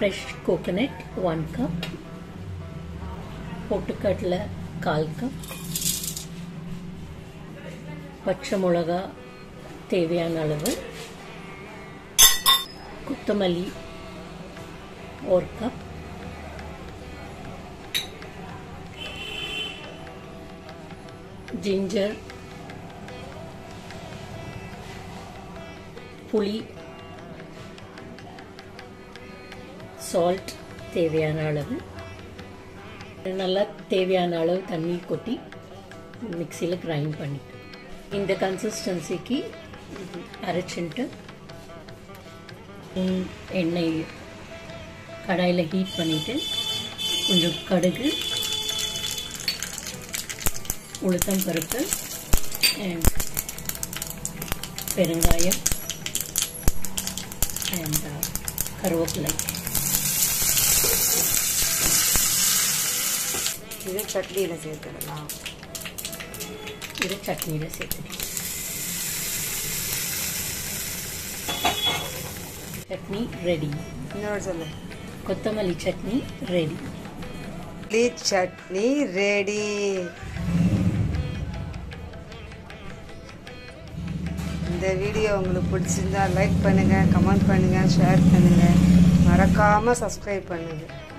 fresh coconut one cup பொட்டுக்கடலை கால் cup பச்சை மிளகா தேவையான அளவு கொத்தமல்லி ஒரு கப் ஜிஞ்சர் புளி சால்ட் தேவையான அளவு நல்லா தேவையான அளவு தண்ணி கொட்டி மிக்சியில் கிரைண்ட் பண்ணிட்டு இந்த கன்சிஸ்டன்சிக்கு அரைச்சின்ட்டு எண்ணெய் கடாயில் ஹீட் பண்ணிவிட்டு கொஞ்சம் கடுகு உளுத்தம் பருப்பு அண்ட் பெருங்காயம் அண்ட் கருவேப்பிலை இது சட்னியில் சேர்த்துடலாம் இது சட்னியில் சேர்த்துட்டு சட்னி ரெடி இன்னொரு சொல்லு கொத்தமல்லி சட்னி ரெடி இட்லி சட்னி ரெடி இந்த வீடியோ உங்களுக்கு பிடிச்சிருந்தா லைக் பண்ணுங்கள் கமெண்ட் பண்ணுங்கள் ஷேர் பண்ணுங்கள் மறக்காமல் சப்ஸ்கிரைப் பண்ணுங்கள்